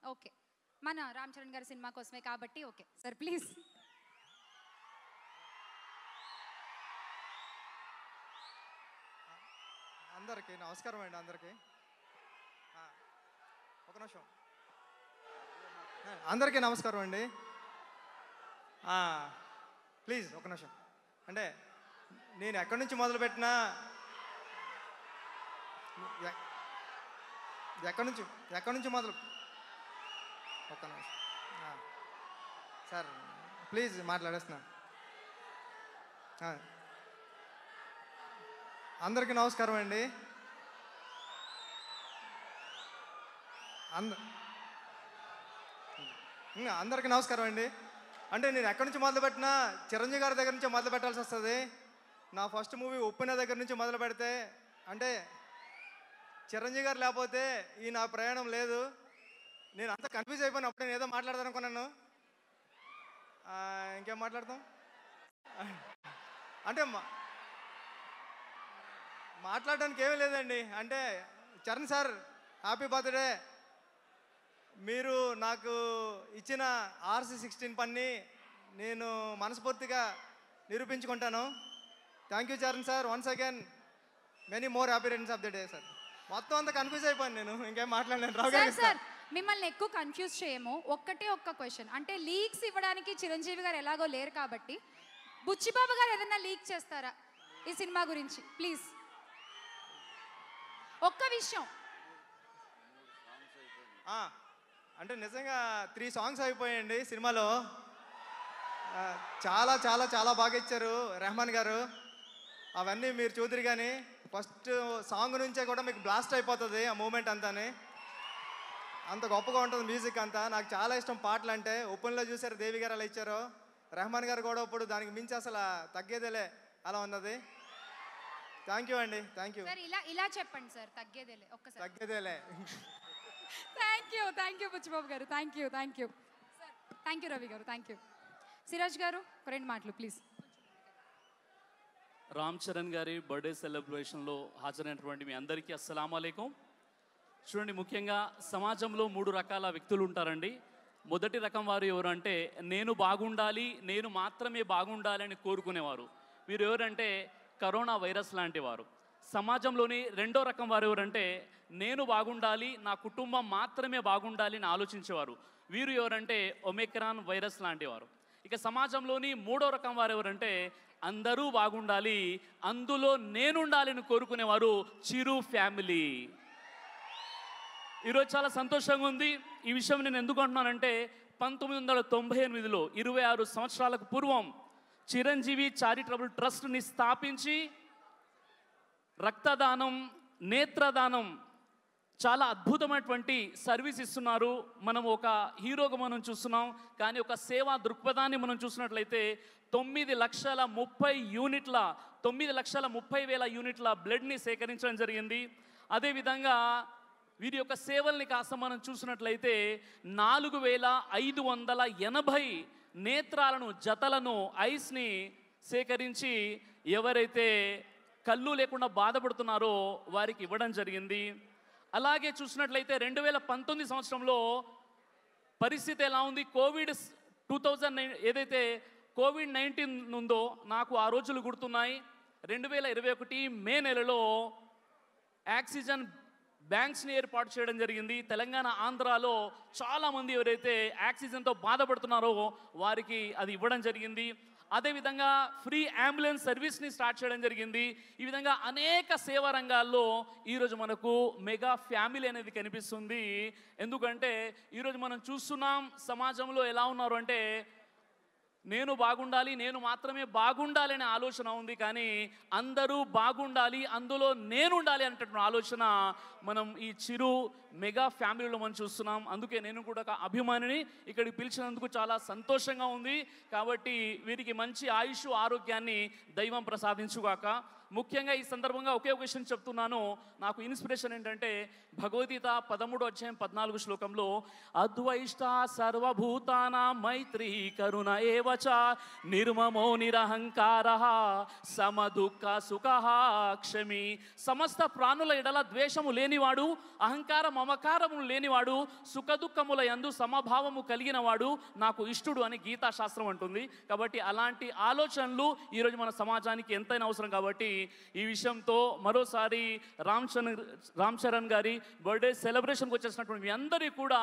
Okay మన రామ్ చరణ్ గారి cinema కోసమే కాబట్టి ఓకే సార్ ప్లీజ్ అందరికీ నమస్కారం అండి అందరికీ ఆ, ఒక నిమిషం ఆ, అందరికీ నమస్కారం అండి ఆ, ప్లీజ్ ఒక నిమిషం అంటే నేను ఎక్కడి నుంచి మొదలుపెట్టినా ఎ- ఎక్కడి నుంచి ఎక్కడి నుంచి మొదలు ఒక్క నిమిషం ఆ, సార్ ప్లీజ్ మాట్లాడేస్తున్నా ఆ. అందరికీ నమస్కారం అండి అంద ఉమ్, అందరికీ నమస్కారం అండి అంటే నేను ఎక్కడి నుంచి మొదలు పెట్టినా చిరంజీవి గారి దగ్గర నుంచి మొదలు పెట్టాల్సి వస్తుంది నా ఫస్ట్ మూవీ ఉప్పిన దగ్గర నుంచి మొదలు పెడితే అంటే చిరంజీవి గారు లేకపోతే ఈ నా ప్రయాణం లేదు నేను అంత కన్ఫ్యూజ్ అయిపోయిన అప్పుడు నేను ఏదో మాట్లాడదాం అనుకున్నాను ఆ, ఇంకేం మాట్లాడతాం అంటే మా- మాట్లాడడానికి ఏమీ లేదండి అంటే చరణ్ సార్ హ్యాపీ బర్త్డే మీరు నాకు ఇచ్చిన ఆర్సీ సిక్స్టీన్ పన్ని నేను మనస్ఫూర్తిగా నిరూపించుకుంటాను thank you Charan sir once again many more happy returns of the day sir మొత్తం అంతా కన్ఫ్యూజ్ అయిపోయాను నేను ఇంకేం మాట్లాడలేను రావు సార్ గారికి సార్ మిమ్మల్ని ఎక్కువ కన్ఫ్యూజ్ చేయము ఒక్కటే ఒక్క క్వశ్చన్ అంటే లీక్స్ ఇవ్వడానికి చిరంజీవి గారు ఎలాగో లేరు కాబట్టి బుచ్చిబాబు గారు ఏదైనా లీక్ చేస్తారా ఈ సినిమా గురించి ప్లీజ్ ఒక్క విషయం ఆ, అంటే నిజంగా త్రీ సాంగ్స్ అయిపోయాయండి సినిమాలో ఆ, చాలా చాలా చాలా బాగా ఇచ్చారు రెహమాన్ గారు అవన్నీ మీరు చూద్దరు కానీ ఫస్ట్ సాంగ్ నుంచే కూడా మీకు బ్లాస్ట్ అయిపోతుంది ఆ మూమెంట్ అంతాని అంత గొప్పగా ఉంటుంది మ్యూజిక్ అంతా నాకు చాలా ఇష్టం పాటలు అంటే ఓపెన్లో చూసారు దేవి గారు అలా ఇచ్చారు రెహమాన్ గారు కూడా ఇప్పుడు దానికి మించి అసలు తగ్గేదేలే అలా ఉన్నది థ్యాంక్ యూ అండి థ్యాంక్ యూ సార్ ఇలా ఇలా చెప్పండి సార్ తగ్గేదేలే ఒక్కసారి తగ్గేదేలే thank you thank you Buchibabu గారు thank you thank you sir thank you Ravi గారు థ్యాంక్ యూ సిరాజ్ గారు ఒక రెండు మాటలు ప్లీజ్ రామ్ చరణ్ గారి బర్త్డే సెలబ్రేషన్లో హాజరైనటువంటి మీ అందరికీ అస్సలం అయికం చూడండి ముఖ్యంగా సమాజంలో మూడు రకాల వ్యక్తులు ఉంటారండి మొదటి రకం వారు ఎవరు అంటే నేను బాగుండాలి నేను మాత్రమే బాగుండాలి అని కోరుకునేవారు వీరు ఎవరంటే కరోనా వైరస్ లాంటి వారు సమాజంలోని రెండో రకం వారు ఎవరంటే నేను బాగుండాలి నా కుటుంబం మాత్రమే బాగుండాలి అని ఆలోచించేవారు వీరు ఎవరంటే ఒమెక్రాన్ వైరస్ లాంటి వారు ఇక సమాజంలోని మూడో రకం వారు ఎవరంటే అందరూ బాగుండాలి అందులో నేనుండాలని కోరుకునేవారు చిరు ఫ్యామిలీ ఈరోజు చాలా సంతోషంగా ఉంది ఈ విషయం నేను ఎందుకు అంటున్నానంటే పంతొమ్మిది వందల తొంభై ఎనిమిదిలో ఇరవై ఆరు సంవత్సరాలకు పూర్వం చిరంజీవి చారిటబుల్ ట్రస్ట్ని స్థాపించి రక్తదానం నేత్రదానం చాలా అద్భుతమైనటువంటి సర్వీస్ ఇస్తున్నారు మనం ఒక హీరోగా మనం చూస్తున్నాం కానీ ఒక సేవా దృక్పథాన్ని మనం చూసినట్లయితే తొమ్మిది లక్షల ముప్పై యూనిట్ల తొమ్మిది లక్షల ముప్పై వేల యూనిట్ల బ్లడ్ని సేకరించడం జరిగింది అదేవిధంగా వీరి యొక్క సేవల్ని కాస్త మనం చూసినట్లయితే నాలుగు వేల ఐదు వందల ఎనభై నేత్రాలను జతలను ఐస్ని సేకరించి ఎవరైతే కళ్ళు లేకుండా బాధపడుతున్నారో వారికి ఇవ్వడం జరిగింది అలాగే చూసినట్లయితే రెండు వేల పంతొమ్మిది సంవత్సరంలో పరిస్థితి ఎలా ఉంది కోవిడ్ టూ థౌజండ్ నైన్ ఏదైతే కోవిడ్ నైన్టీన్ ఉందో నాకు ఆ రోజులు గుర్తున్నాయి రెండు వేల ఇరవై ఒకటి మే నెలలో ఆక్సిజన్ బ్యాంక్స్ని ఏర్పాటు చేయడం జరిగింది తెలంగాణ ఆంధ్రాలో చాలామంది ఎవరైతే ఆక్సిజన్తో బాధపడుతున్నారో వారికి అది ఇవ్వడం జరిగింది అదేవిధంగా ఫ్రీ అంబులెన్స్ సర్వీస్ని స్టార్ట్ చేయడం జరిగింది ఈ విధంగా అనేక సేవా రంగాల్లో ఈరోజు మనకు మెగా ఫ్యామిలీ అనేది కనిపిస్తుంది ఎందుకంటే ఈరోజు మనం చూస్తున్నాం సమాజంలో ఎలా ఉన్నారు అంటే నేను బాగుండాలి నేను మాత్రమే బాగుండాలి అనే ఆలోచన ఉంది కానీ అందరూ బాగుండాలి అందులో నేను ఉండాలి అనేటటువంటి ఆలోచన మనం ఈ చిరు మెగా ఫ్యామిలీలో మనం చూస్తున్నాం అందుకే నేను కూడా ఒక అభిమానిని ఇక్కడికి పిలిచినందుకు చాలా సంతోషంగా ఉంది కాబట్టి వీరికి మంచి ఆయుష్ ఆరోగ్యాన్ని దైవం ప్రసాదించుగాక ముఖ్యంగా ఈ సందర్భంగా ఒకే ఒక విషయం చెప్తున్నాను నాకు ఇన్స్పిరేషన్ ఏంటంటే భగవద్గీత పదమూడు అధ్యాయం పద్నాలుగు శ్లోకంలో అద్వైష్ట సర్వభూతానా మైత్రి కరుణ ఏవచ నిర్మమో నిరహంకార సమదుఃఖ సుఖ క్షమి సమస్త ప్రాణుల ఎడల ద్వేషము లేనివాడు అహంకార మమకారము లేనివాడు సుఖదుఖముల యందు సమభావము కలిగిన వాడు నాకు ఇష్టుడు అని గీతా శాస్త్రం అంటుంది కాబట్టి అలాంటి ఆలోచనలు ఈరోజు మన సమాజానికి ఎంతైనా అవసరం కాబట్టి ఈ విషయంతో మరోసారి రామ్ చరణ్ రామ్ చరణ్ గారి బర్త్డే సెలబ్రేషన్కి వచ్చేసినటువంటి మీ అందరికీ కూడా